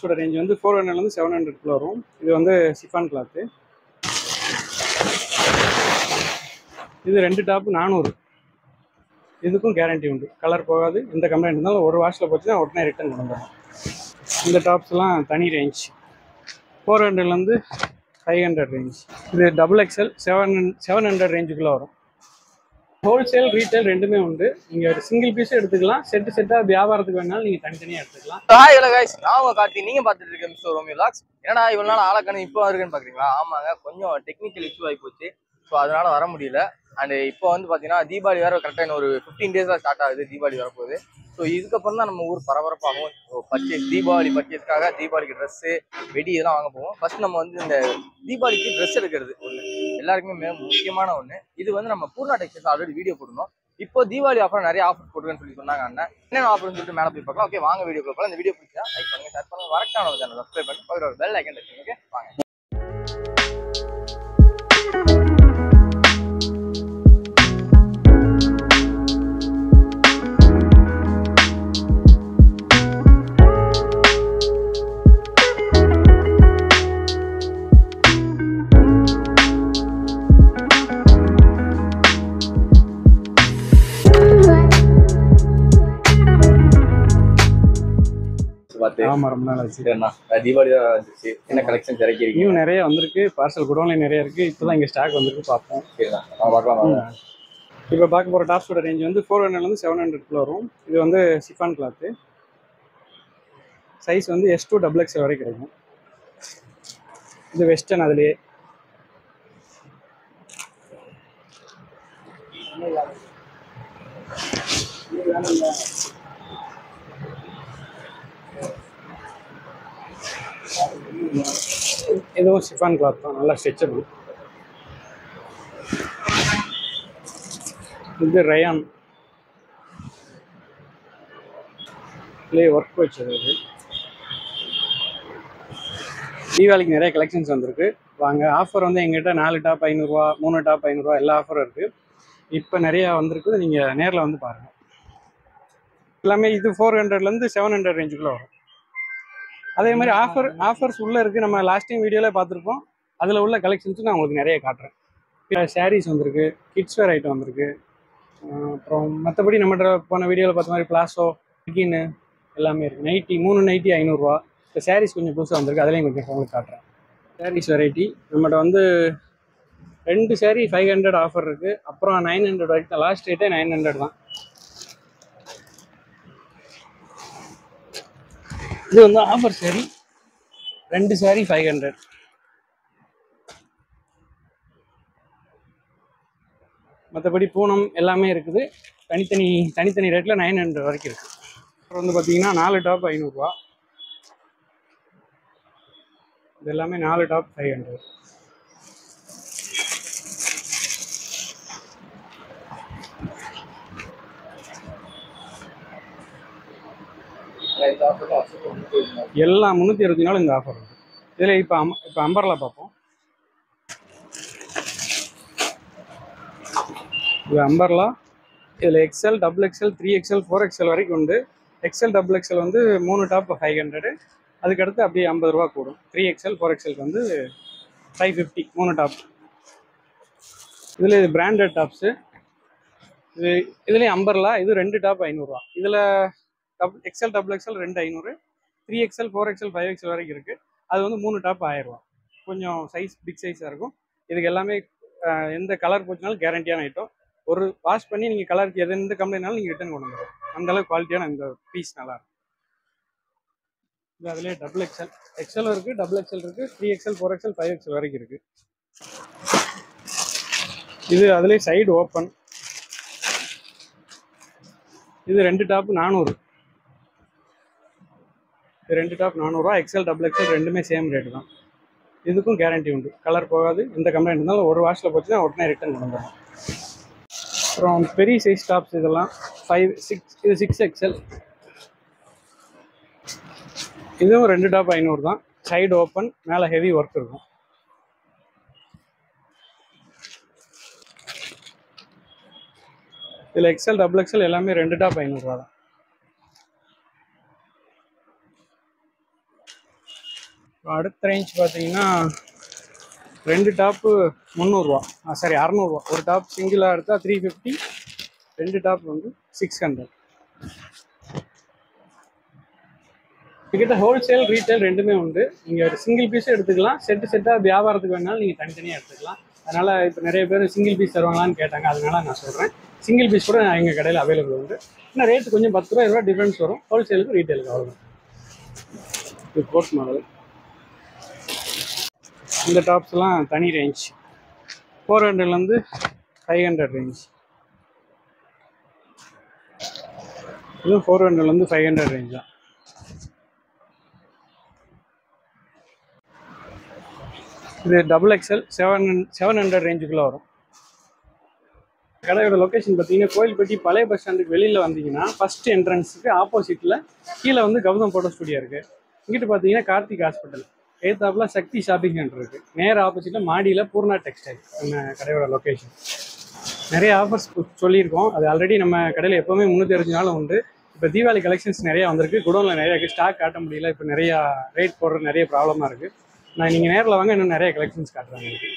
டாப்ஸோட range வந்து four ஹண்ட்ரட்லேருந்து seven ஹண்ட்ரட்குள்ள வரும் இது வந்து சிஃபான் கிளாத்து இது ரெண்டு டாப் நானூறு இதுக்கும் கேரண்டி உண்டு கலர் போகாது எந்த கம்ப்ளைண்ட் இருந்தாலும் ஒரு வாஷில் போச்சுன்னா உடனே ரிட்டர்ன் கொண்டு வந்துடும் இந்த டாப்ஸ்லாம் தனி ரேஞ்ச் ஃபோர் ஹண்ட்ரட்லேருந்து ஃபைவ் ஹண்ட்ரட் ரேஞ்ச் இது double XL seven seven hundred ரேஞ்சுக்குள்ளே வரும் ஹோல்சேல் ரீட்டைல் ரெண்டுமே உண்டு நீங்கள் சிங்கிள் பீஸும் எடுத்துக்கலாம் செட்டு செட்டாக வியாபாரத்துக்கு வேணாலும் நீங்கள் தனித்தனியாக எடுத்துக்கலாம் ஹாய் ஹலோ கைஸ் நான் உங்க கார்த்தி நீங்க பாத்துட்டு இருக்க மிஸ்டர் ரோமி லாக்ஸ் என்னடா இவ்வளவு நாள் ஆளக்கணு இப்போ இருக்குன்னு பாக்குறீங்களா ஆமாங்க கொஞ்சம் டெக்னிக்கல் இஷ்யூ ஆகி போச்சு ஸோ அதனால வர முடியல அண்ட் இப்போ வந்து பாத்தீங்கன்னா தீபாவளி வேற கரெக்டாக ஒரு ஃபிஃப்டீன் டேஸா ஸ்டார்ட் ஆகுது தீபாவளி வரப்போகுது ஸோ இதுக்கப்புறம் தான் நம்ம ஊர் பரபரப்பாகும் ஸோ பர்ச்சேஸ் தீபாவளி பர்ச்சேஸ்க்காக தீபாவளிக்கு ட்ரெஸ்ஸு வெடி இதெல்லாம் வாங்க போவோம் ஃபர்ஸ்ட் நம்ம வந்து இந்த தீபாவளிக்கு ட்ரெஸ் எடுக்கிறது ஒன்று எல்லாருக்குமே மிக முக்கியமான ஒன்று இது வந்து நம்ம பூர்ணா டெக்ஸ்டைல்ஸ் ஆல்ரெடி வீடியோ போட்டிருந்தோம் இப்போ தீபாவளி ஆஃபர் நிறைய ஆஃபர் போட்டுருக்கேன்னு சொல்லி சொன்னாங்க அண்ணன் என்னென்ன ஆஃபர்னு சொல்லிட்டு மேலே போய் பார்க்கலாம் ஓகே வாங்க வீடியோ பார்க்கலாம் இந்த வீடியோ பிடிச்சா லைக் பண்ணுங்க ஷேர் பண்ணுங்க மறக்காம சேனல் சப்ஸ்கிரைப் பண்ணி பக்கத்துல ஒரு பெல் ஐக்கன் வச்சுங்க ஓகே வாங்க பார்த்து ஆமாம் ரொம்ப நாள் ஆச்சு சரிண்ணா தீபாவளி தான் வந்துச்சு என்ன கலெக்ஷன் இறக்கிருக்கீங்க நியூ நிறைய வந்திருக்கு பார்சல் குடோன்லேயும் நிறைய இருக்குது இப்போ தான் இங்கே ஸ்டாக் வந்திருக்கு பார்ப்போம் சரிண்ணா நம்ம பார்க்கலாம் வாங்க. இப்போ பார்க்க போகிற டாப்ஸோட ரேஞ்ச் வந்து ஃபோர் ஹண்ட்ரட்லேருந்து செவன் ஹண்ட்ரட்குள்ள வரும் இது வந்து சிஃபான் கிளாத்து சைஸ் வந்து எஸ் டூ டபுள் எக்ஸ் வரை கிடைக்கும் இது வெஸ்டர்ன் அதுலேயே இதுவும் சிஃபான் கிளாத் தான் நல்லா ஸ்ட்ரெச்சபிள் இது ரயான் இதுலேயே ஒர்க் வச்சது இது தீபாவளிக்கு நிறைய கலெக்ஷன்ஸ் வந்திருக்கு வாங்க ஆஃபர் வந்து எங்கிட்ட நாலு டாப் ஐநூறுரூவா மூணு டாப் ஐநூறுரூவா எல்லா ஆஃபரும் இருக்குது இப்போ நிறையா வந்திருக்கு நீங்கள் நேரில் வந்து பாருங்கள் எல்லாமே இது ஃபோர் ஹண்ட்ரட்லேருந்து செவன் ஹண்ட்ரட் ரேஞ்சுக்குள்ளே வரும் அதே மாதிரி ஆஃபர் ஆஃபர்ஸ் உள்ளே இருக்குது நம்ம லாஸ்ட் டைம் வீடியோவில் பார்த்துருப்போம் அதில் உள்ள கலெக்ஷன்ஸும் நான் உங்களுக்கு நிறைய காட்டுறேன் சாரீஸ் வந்திருக்கு கிட்ஸ் வேர் ஐட்டம் வந்திருக்கு அஹ் அப்புறம் மற்றபடி நம்மகிட்ட போன வீடியோவில் பார்த்த மாதிரி பிளாஸோ பிகின்னு எல்லாமே இருக்குது நைட்டி மூணு நைட்டி ஐநூறுரூவா இப்போ சாரீஸ் கொஞ்சம் புதுசாக வந்திருக்கு அதுலேயும் கொஞ்சம் உங்களுக்கு காட்டுறேன் சாரீஸ் வெரைட்டி நம்மகிட்ட வந்து ரெண்டு saree ஃபைவ் ஹண்ட்ரட் ஆஃபர் இருக்குது அப்புறம் நைன் ஹண்ட்ரட் வரைக்கும் லாஸ்ட் ரேட்டே நைன் ஹண்ட்ரட் தான் இது வந்து ஆஃபர் saree ரெண்டு saree ஃபைவ் ஹண்ட்ரட் மற்றபடி பூனம் எல்லாமே இருக்குது தனித்தனி தனித்தனி ரேட்டில் நைன் ஹண்ட்ரட் வரைக்கும் இருக்குது அப்புறம் வந்து பார்த்தீங்கன்னா நாலு டாப் ஐநூறுரூவா இது எல்லாமே நாலு டாப் ஃபைவ் ஹண்ட்ரட் இந்த offer தான் வருஷத்துக்கு ஒண்ணு போயிருந்தோம். எல்லா முந்நூற்றி இருபத்தி நாலு இந்த ஆஃபர் இருக்குது இதில் இப்போ அம் இப்போ அம்பர்லா பார்ப்போம் இது அம்பர்லா இதில் XL double XL three XL four XL வரைக்கும் உண்டு எக்ஸ்எல் டபுள் எக்ஸ்எல் வந்து மூணு டாப் ஃபைவ் ஹண்ட்ரடு அதுக்கடுத்து அப்படியே ஐம்பது ரூபா கூடும் த்ரீ எக்ஸ்எல் ஃபோர் எக்ஸ்எல்க்கு வந்து ஃபைவ் ஃபிஃப்டி மூணு டாப் இதில் இது பிராண்டட் டாப்ஸு இது இதுலேயும் அம்பர்லா இது ரெண்டு டாப் ஐநூறுரூவா இதில் டபுள் எக்ஸ்எல் டபுள் எக்ஸ்எல் ரெண்டு ஐநூறு three XL four XL five XL வரைக்கும் இருக்குது அது வந்து மூணு டாப் ஆயிரரூவா கொஞ்சம் சைஸ் பிக் சைஸாக இருக்கும் இதுக்கு எல்லாமே அஹ், எந்த கலர் போச்சுனாலும் கேரண்டியான ஐட்டம் ஒரு வாஷ் பண்ணி நீங்கள் கலருக்கு எது எந்த கம்ப்ளைண்ட்னாலும் நீங்கள் ரிட்டர்ன் கொண்டு வந்துடும் அந்த அளவுக்கு குவாலிட்டியான இந்த பீஸ் நல்லா இருக்கும் இது அதுலேயே டபுள் எக்ஸ்எல் எக்ஸ்எல் இருக்குது டபுள் எக்ஸ்எல் இருக்குது three XL four XL five XL வரைக்கும் இருக்குது இது அதுலேயே சைடு ஓப்பன் இது ரெண்டு டாப் நானூறு இது ரெண்டு டாப் நானூறுரூவா எக்ஸ்எல் டபுள் எக்ஸ்எல் ரெண்டுமே சேம் ரேட்டு தான் இதுக்கும் கேரண்டி உண்டு கலர் போகாது எந்த கம்ப்ளைண்ட் இருந்தாலும் ஒரு வாஷில் போச்சுன்னா உடனே ரிட்டர்ன் கொண்டு வந்துடும் அப்புறம் பெரிய சைஸ் டாப்ஸ் இதெல்லாம் ஃபைவ் சிக்ஸ் இது சிக்ஸ் எக்ஸ்எல் இதுவும் ரெண்டு டாப் ஐநூறு தான் சைடு ஓப்பன் மேலே ஹெவி ஒர்க் இருக்கும் இதில் எக்ஸ்எல் டபுள் எக்ஸ்எல் எல்லாமே ரெண்டு டாப் ஐநூறுரூவா தான் அடுத்த ரேஞ்ச் பார்த்தீங்கன்னா ரெண்டு டாப்பு முந்நூறுரூவா சாரி அறநூறுவா ஒரு டாப் சிங்கிளாக எடுத்தால் த்ரீ ஃபிஃப்டி ரெண்டு டாப் வந்து சிக்ஸ் ஹண்ட்ரட் என்கிட்ட ஹோல்சேல் ரீட்டைல் ரெண்டுமே உண்டு நீங்கள் சிங்கிள் பீஸும் எடுத்துக்கலாம் செட்டு செட்டாக வியாபாரத்துக்கு வேணாலும் நீங்கள் தனித்தனியாக எடுத்துக்கலாம் அதனால் இப்போ நிறைய பேர் சிங்கிள் பீஸ் தருவாங்களான்னு கேட்டாங்க அதனால நான் சொல்கிறேன் சிங்கிள் பீஸ் கூட எங்கள் கடையில் அவைலபிள் உண்டு இன்னும் ரேட்டு கொஞ்சம் பத்து ரூபா இருபது டிஃப்ரென்ஸ் வரும் ஹோல்சேலுக்கு ரீட்டைலுக்கு அவ்வளோ இது கோட் மாடல் இந்த டாப்ஸ்லாம் தனி ரேஞ்ச் ஃபோர் ஹண்ட்ரட்லேருந்து ஃபைவ் ஹண்ட்ரட் ரேஞ்ச் இதுவும் ஃபோர் ஹண்ட்ரட்லேருந்து ஃபைவ் ஹண்ட்ரட் ரேஞ்ச் தான் இது double XL seven seven hundred ரேஞ்சுக்குள்ளே வரும் கடையோட லொக்கேஷன் பார்த்தீங்கன்னா கோயில்பட்டி பழைய பஸ் ஸ்டாண்டுக்கு வெளியில் வந்தீங்கன்னா ஃபர்ஸ்ட் என்ட்ரன்ஸுக்கு ஆப்போசிட்டில் கீழே வந்து கௌதம் ஃபோட்டோ ஸ்டுடியோ இருக்குது இங்கிட்டு பார்த்தீங்கன்னா கார்த்திக் ஹாஸ்பிட்டல் ஏத்தாப்புல சக்தி ஷாப்பிங் சென்டர் இருக்குது நேர் ஆப்போசிட்டில் மாடியில் பூர்ணா டெக்ஸ்டைல் நம்ம கடையோட லொக்கேஷன் நிறைய ஆஃபர்ஸ் சொல்லியிருக்கோம் அது ஆல்ரெடி நம்ம கடையில் எப்போவுமே முந்நூற்றி அறுபது நாளும் உண்டு இப்போ தீபாவளி கலெக்ஷன்ஸ் நிறையா வந்திருக்கு குடோனில் நிறைய இருக்குது ஸ்டாக் காட்ட முடியல இப்போ நிறையா ரேட் போடுற நிறைய ப்ராப்ளமாக இருக்குது நான் நீங்கள் நேரில் வாங்க இன்னும் நிறைய கலெக்ஷன்ஸ் காட்டுறாங்க